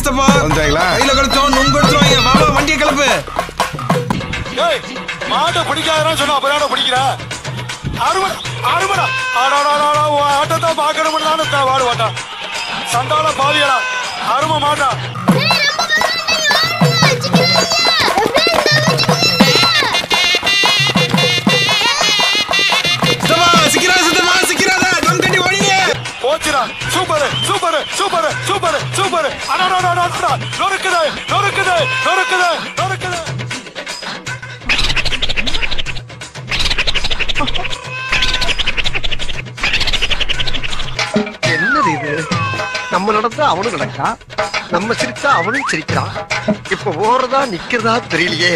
சித்தப்பா வந்துட்டாங்களா? கையில கழுத்தோம் நுங்கு எடுத்துருவாங்க வா வா வண்டியை கிளப்பு ஏய் மாட்டை பிடிக்காதன்னு சொன்னா அப்புறம் பிடிக்கிற அருமடா அருமடா ஆடாடாடா உன் ஆட்டத்தை பார்க்கணும்னு தான் வாடு வாட்டா சண்டால பாவியடா அருமை மாட்டா சித்தப்பா சிக்கிறாத சித்தப்பா சிக்கிறாத தம் கட்டி ஓடிங்க போச்சுடா super super super super super அடாடாடாடா நொறுக்குது நொறுக்குது நொறுக்குது நொறுக்குது என்னது இது நம்ம நடந்தா அவனும் நடக்கா நம்ம சிரிச்சா அவனும் சிரிக்கிறான் இப்ப ஓடுறதா நிக்கிறதா தெரியலையே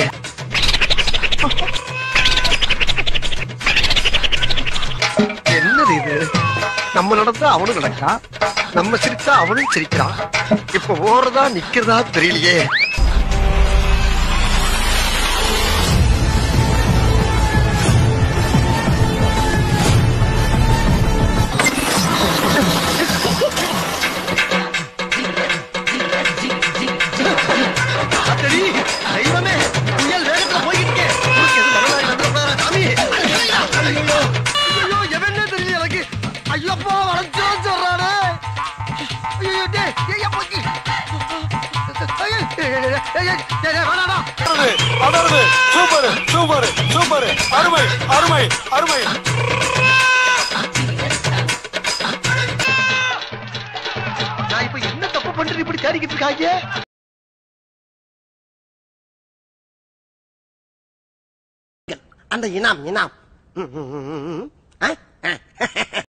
என்னது இது நம்ம நடந்தா அவனும் நடக்கா நம்ம சிரிச்சா அவனும் சிரிக்கிறான் இப்ப ஓடுறதா நிக்கிறதா தெரியலையே அடடி, தெய்வமே புயல் வேகத்துல போய்கிட்டு இருக்கே. உனக்கு எதுவும் மனதாரி வந்துடக்கூடாதா, சாமி? ஐயையோ, ஐயையோ, எவனே தெரியல எனக்கு. ஐயோ, அப்பா, வளைஞ்சிரும் சொல்றானே. ஐயையோ, டேய், ஏய்யா, போச்சு. ஐயோ, ஏய், ஏய், ஏய், ஏய், ஏய், ஏய், வேணாடா. அடருது, அடருது சூப்பர் சூப்பர் சூப்பர் அருமை அருமை அருமை நான் இப்ப என்ன தப்பு பண்றது இப்படி தேடிக்கிட்டு இருக்காங்க அந்த இனாம் இனாம் ம், ம், ம், ம், ம். ஆ? ஆ.